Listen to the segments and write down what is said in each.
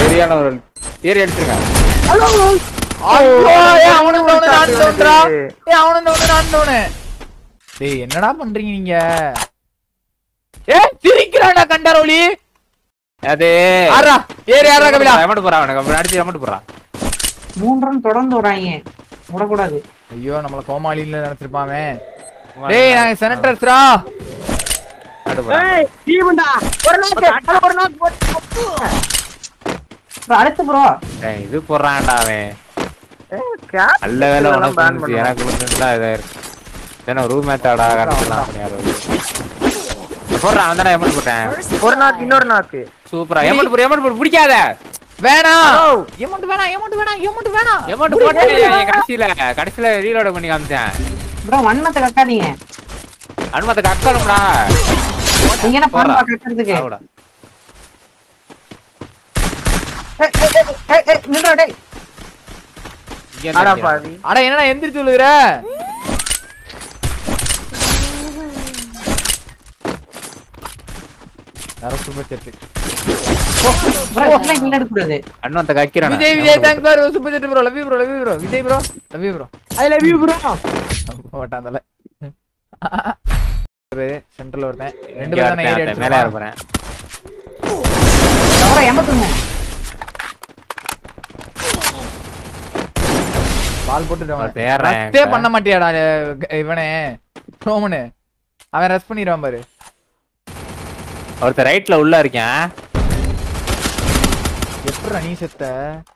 சரியான ஒரு ஏறி அடிச்சிருங்க ஐயோ ஏய் அவனும் டவுன் நான் டவுன்டா ஏய் அவனும் டவுன் நான் டவுன் டேய் என்னடா பண்றீங்க நீங்க ஏய் சிரிக்கிறான்டா கண்டாரோலி அது ஆறா ஏறி ஆறா கபிலா எமட்டு போறான் அவனுக்கு அப்புறம் அடிச்சு எமட்டு போறான் மூன்று ரன் தொடர்ந்து வராங்க விடக்கூடாது ஐயோ நம்மள கோமாளில நினைச்சிருப்பாங்க டேய் நாங்க செனட்டர்ஸ்ரா எமட்டு போறான் ஏய் டீம்டா ஒரு நாக்கு ஒரு நாக்கு போட்டு bro, அடுத்து ப்ரோ ஏய், இது போடுறான்டா அவன் நல்ல வேலை உனக்கு வந்துச்சு எனக்கு வந்துட்டா இதா இருக்கு ஏன்னா ரூம் மேத்தாடா கரெக்ட்லாம் போடுறான் அவன் தானே எமட்டு போட்டேன் ஒரு நாக்கு இன்னொரு நாக்கு சூப்பரா எமட்டு போடு எமட்டு போடு பிடிக்காத வேணாம் எமௌண்ட் வேணாம் எமௌண்ட் வேணாம் எமௌண்ட் வேணாம் எமட்டு போட்டு கடைசியில கடைசியில ரீலோட பண்ணி காமிச்சேன் ப்ரோ வன்மத்தை கட்டாதீங்க அனுமத்தை கக்கணும்டா நீங்க என்ன போடுறா. பாம்பா கட்டுறதுக்கு அவ்வளோடா. ஏய், ஏய், ஏய், ஏய், ஏய், நில்றா டேய் இங்க இருந்து ஆடா அடிக்கிறான். பாவி அட என்னடா எந்திரிச்சு விழுகுற யாரோ சூப்பர் செட் ப்ரோ இதெல்லாம் கில் எடுக்கக்கூடாது அனுமத்தை கக்கிறான் Vijay Vijay thanks bro super set bro love you bro love you bro Vijay bro love you bro I love you bro ஓட்டாந்தல சென்டர்ல ஒருத்தன் ரெண்டு பேரும் தானே ஏறி மேலே அடிச்சு போறேன் ப்ரோ எம்பத்துங்க பால் போட்டு ஒருத்தன் ஏறுறான் ரஸ்டே என்கிட்ட. பண்ண மாட்டியாடா அஹ் இவனே ரோமனு அவன் ரெஸ்ட் பண்ணிடுவான் பாரு ஒருத்தர் ரைட்ல உள்ள இருக்கேன் எப்படிடா நீ செத்த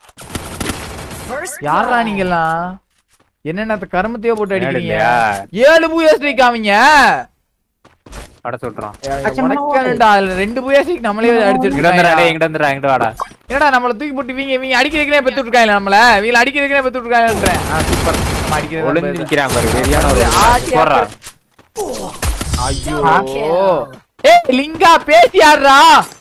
யாரா நீங்கெல்லாம் என்னென்ன கருமத்தையோ போட்டு அடிக்கிறீங்க இல்லையா ஏழு பூயஸ்ட்ரி காமிங்க அட சொல்றான் உனக்கானுடா, அதுல ரெண்டு பூயஸ்ட்ரிக் நம்மளே இங்கிட்ட வந்துடா அடிச்சிருக்காங்க டேய், இங்கிட்ட வந்துடா இங்கிட்ட வாடா என்னடா நம்மள தூக்கி போட்டு இவங்க இவங்க அடிக்கிறதுக்கே பெத்து விட்டுருக்காங்க நம்மள இவங்க அடிக்கிறதுக்கே பெத்து விட்டுருக்காங்கன்றேன் சூப்பர் நம்ம ஒளிஞ்சு அடிக்கிறது நிக்கிறான் பாரு சரியான ஒரு ஆட்டி போடுறான் ஐயோ ஏய் லிங்கா பேசி ஆடுறா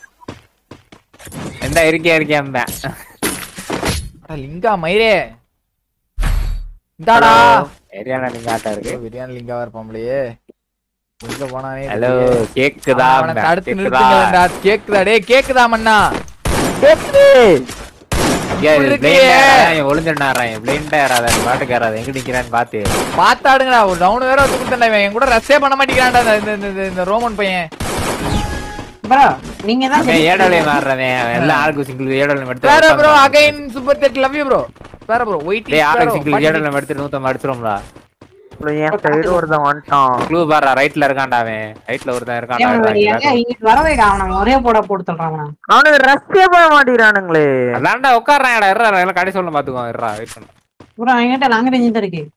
எந்த இருக்கே இருக்கே இருந்தேன் அட, லிங்கா மயிரே இந்தாடா சரியான நீங்க ஆட்டா இருக்கு பிரியாணி லிங்காவா இருப்பாங்களே எங்க போனானே ஹலோ தெரியலையே. கேக்குதா அவனை தடுத்து கேக்குதா நிறுத்துங்களேன்டா கேக்குதா டேய் கேக்குதா மண்ணா கேக்குது இப்படி இருக்கே. ஒளிஞ்சிடான் பிளைண்டா ஏறாத பாட்டுக்கு ஏறாத எங்க நிக்கிறான்னு பாத்து பாத்தாடுங்கடா ஒரு டவுன் வேற வந்து கொடுத்தா இவன் என் கூட ரஸ்ஸே பண்ண மாட்டேங்கிறான்டா இந்த- இந்த- இந்த- இந்த- இந்த ரோமன் பையன் ப்ரோ நீங்க தான் அவன் ஏடோலையை மாறுறவன் எல்லாம் ஆளுக்கு சிங்கிள் ஏடோலையும் எடுத்து வேற ப்ரோ உட்கார்ந்து again super that love you bro வேற ப்ரோ ஒயிட் டேய் ஆளுக்கு சிங்கிள் ஏடோலையும் எடுத்து நூத்தம் அடிச்சிரும்டா அப்புறம் என் சைடு ஒருத்தன் வந்துட்டான் க்ளூ பாரு ரைட்ல இருக்கான்டா அவன் ரைட்ல ஒருத்தன் இருக்கான்டா எங்க இங்கிட்டு வரவேடா அவன ஒரே போட போட்டு சொல்றான் அவன அவனுக்கு ரஸ்டே பண்ண மாட்டேங்கிறானுங்களே அதான்டா உட்கார்றான்டா இருடா எல்லாம் கடை சொல்ல பாத்துக்கோ இருடா வெயிட் பண்ணு ப்ரோ என்கிட்ட லாங் ரேஞ்ச் தான் இருக்கு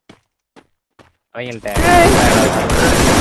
அவங்கள்ட்ட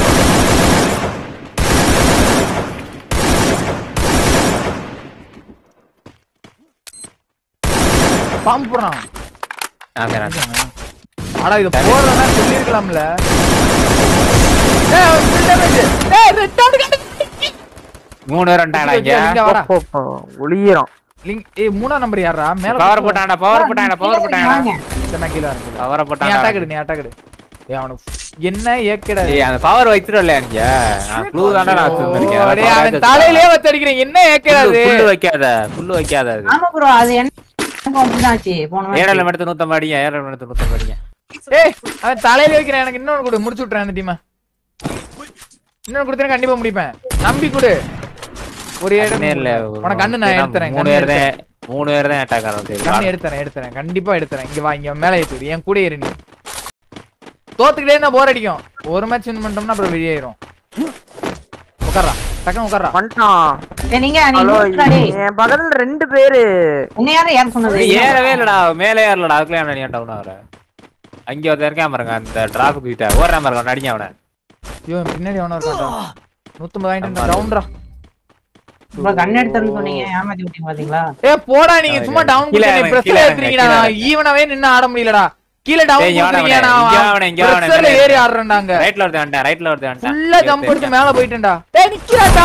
பாம்பு போடுறான் அவன் ஆனா இது போடுறதா சொல்லிருக்கலாம்ல ஏய் அவன் full damage. ஏய் ரெட்டாவது கண்டு மூணு பேர் வந்துட்டாங்கடா இங்க இங்க வாடா போ, போ, ஒளியிறோம் லிங்க் ஏய் மூணா நம்பர் யாரா மேல பவர் போட்டான்டா பவர் போட்டான்டா பவர் போட்டான்டா வாங்க. நான் கீழ இறங்கு பவரை நீ போட்டான்டா அட்டாக் எடு நீ அட்டாக் எடு ஏய் அவனுக்கு என்ன ஏக்கடா ஏய் அந்த பவர் வச்சிரல இங்க நான் க்ளூ தான்டா நான் வச்சிருந்தேன் ஓ, டேய், அவன் தலையிலே வச்சு அடிக்கிறேன் என்ன ஏக்கடா அது புல்லு வைக்காத புல்லு வைக்காத அது ஆமா ப்ரோ அது என்ன அப்படிதான் ஆச்சு போன வாட்டி. ஏழரை எடுத்து நூத்தம் அடிங்க ஏழரை எடுத்து நூத்தம் அடிங்க ஏய் அவன் தலையில வைக்கிறேன் எனக்கு இன்னொன்னு கொடு முடிச்சு விட்டுறேன் அந்த டீமை இன்னொன்னு கொடுத்தா கண்டிப்பா முடிப்பேன் நம்பி கொடு ஒரு இடம் இல்ல உனக்கு கண்ணு நான் எடுத்துறேன் மூணு கண்ணு பேர் எடுத்துறேன். தான் மூணு பேர் தான் அட்டாக் ஆகிறது கண்ணு எடுத்துறேன் எடுத்துறேன் கண்டிப்பா எடுத்துறேன் இங்க வா இங்க மேல ஏத்து என் கூட ஏறு நீ தோத்துக்கிட்டே இருந்தா போர் அடிக்கும் ஒரு மேட்ச் வின் பண்ணிட்டோம்னா அப்புறம் வெளியாயிரும் உட்கார்றா டக்குனு உட்கார்றா வந்துட்டான் ஏய், நீங்க நீ ஹலோ நோட்ஸ்டா டேய். என் பக்கத்துல ரெண்டு பேரு உன்னை யாரும் ஏற சொன்னது ஏறவே இல்லடா மேலே ஏறலடா அதுக்குள்ள என்ன நீ டவுன் ஆகுற அங்க ஒருத்தன் இருக்கான் பாருங்க அந்த டிராப் கிட்ட ஓடுறான் பாருங்க அவனை அடிங்க அவனை ஐயோ பின்னாடி எவனோ இருக்கான்டா நூத்தம்பது வாங்கிட்டு டவுன்ரா ப்ரோ கன் எடுத்தேன்னு சொன்னீங்க ஏமாத்தி விட்டீங்க பாத்தீங்களா ஏ போடா நீங்க சும்மா டவுன் கீழே பண்ணி இறங்கு, பிரஷர் கீழே ஏத்துறீங்கடா இறங்கு, ஈவனாவே நின்னு ஆட முடியலடா கீழே டவுன் ஏய், இங்க வாடா, பண்றீங்க இங்க வாடா, இங்க வாடா, இங்க வாடா, பிரஷர்ல மேல ஏறி ஆடுறேன்டாங்க ரைட்ல ஒருத்தன் வந்துட்டான் ரைட்ல ஃபுல்லா ஜம்ப் எடுத்து ஒருத்தன் மேல போயிட்டேன்டா டேய் நிக்கிறாடா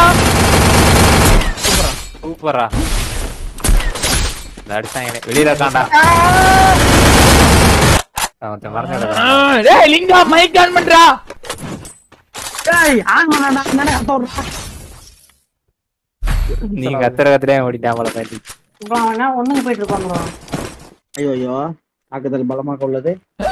சூப்பரா இந்த அடிச்சான் என்னை. வெளியில இருக்கான்டா அவன் மறந்து கிடக்குறான். டேய் லிங்கா மைக் ஆன் பண்றா ஏய் ஆன் பண்ணடா என்னடா அர்த்தம் நீங்க கத்துற கத்துறே ஓடிட்டான் போல பாட்டி இப்போ அவன் என்ன ஒண்ணுக்கு போயிட்டு இருப்பான் bro. ஐயோ ஐயோ தாக்குதல் பலமாக உள்ளது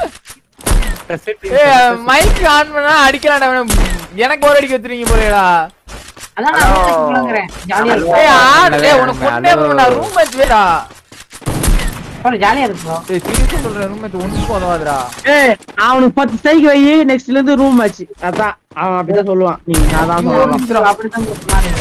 ஏய் மைக் ஆன் பண்ணா அடிக்கலாம்டா அவன. எனக்கு ஒரு அடிக்க வச்சிருக்கீங்க போலடா அதான் நான் room match விளையாடுறேன். ஜாலியா இருக்கு ஏய் ஆடு ஏய் உனக்கு கொண்டே போடா ரூம் மேட்ச் வேடா bro, ஜாலியா இருக்கு bro. ஏய் சீரியஸா சொல்றேன் ரூம் மேட்ச் ஒண்ணு போதாதுடா ஏய் அவனுக்கு பத்து ஸ்ட்ரைக் வை நெக்ஸ்ட்ல இருந்து ரூம் மேட்ச் அதான் அவன் அப்படிதான் சொல்லுவான் நீங்க நான் தான் சொல்லலாம் bro, அப்படித்தான் bro சொன்னாரு.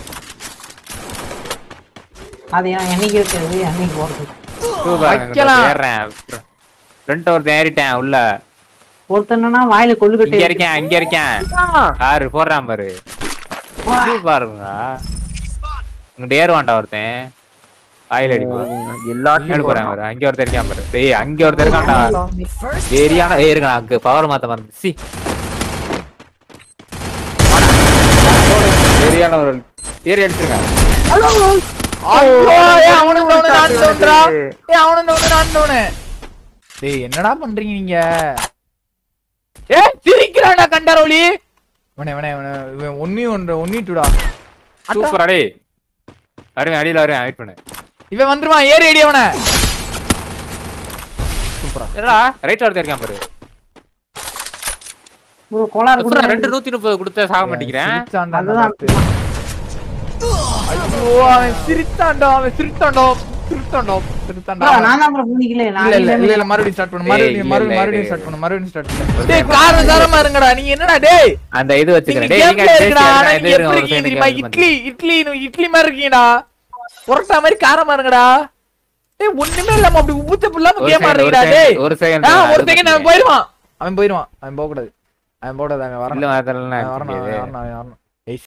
அது ஏன் என்னைக்கு இருக்கிறது என்னைக்கு போறது வைக்கலாம். ஏறேன் ஃப்ரண்ட் ஒருத்தன் ஏறிட்டேன் உள்ள ஒருத்தனா வாயில கொள்ளுக்கட்டே இங்க இருக்கேன் இங்க இருக்கேன் யாரு போடுறான் பாரு இது பாருங்க இங்கிட்ட ஏறுவான்டா ஒருத்தன் வாயில அடிப்பான் எல்லாத்தையும் போறேன் பாரு அங்க ஒருத்தன் இருக்கான் பாரு டேய் அங்க ஒருத்தன் இருக்கான்டா ஏரியான ஏய் இருங்க அங்க பவர் மாத்த மறந்து சி ஏரியான ஒரு ஏரி அடிச்சிருக்கான் ஐயோ ஏய் அவனுக்கு ஒண்ணு நான் தோன்றா ஏய் அவனுக்கு ஒண்ணு நான் தோணு டேய் என்னடா பண்றீங்க நீங்க ஏய் சிரிக்கிறான்டா கண்டாரோலி இவனே இவனே இவனே இவன் ஒன்னி ஒன்று ஒன்னிட்டுடா சூப்பர் அடே வருவேன் அடியில வருவேன் வெயிட் பண்ணு இவன் வந்துருவான் ஏறி அடி அவனை என்னடா ரைட் ஒருத்தன் இருக்கான் பாரு bro, கோளாறு அப்புறம் கூட ரெண்டு நூத்தி முப்பது கொடுத்த சாக மாட்டேங்கிறேன் சிரிச்சான்டா அதுதான் அந்த ஐயோ அவன் சிரித்தான்டா அவன் சிரித்தான்டா சிரித்தான்டா சிரித்தான்டா bro, நான் தான் bro புரிஞ்சிக்கல நான் இல்ல இல்ல இல்ல, இல்ல இல்ல மறுபடியும் ஸ்டார்ட் பண்ணு மறுபடியும் இல்ல, மறுபடியும் இல்ல, மறுபடியும் இல்ல. ஸ்டார்ட் பண்ணு மறுபடியும் ஸ்டார்ட் பண்ணு டேய் காரண சாரமா இருங்கடா நீங்க என்னடா டேய் அந்த இது நீங்க வச்சுக்கிறேன் கேம்ல இருக்குடா ஆனா டேய் நீங்க எப்படி இருக்கீங்க தெரியுமா இட்லி இட்லி இட்லி மாதிரி இருக்கீங்கடா புரோட்டா மாதிரி காரமா இருங்கடா ஏய் ஒண்ணுமே இல்லாம அப்படி உப்புத்த இல்லாம ஒரு கேம் second, ஆடுறீங்கடா ஒரு டேய் second, ஒரு second. ஆ, ஒரு அது செகண்ட் அவன் பத்தி. போயிடுவான் அவன் போயிடுவான் அவன் போக கூடாது அவன் போக கூடாது அவன் இல்ல வரணும் அதெல்லாம் அவன் வரணும் முடியாது. அவன் வரணும் அவன் வரணும்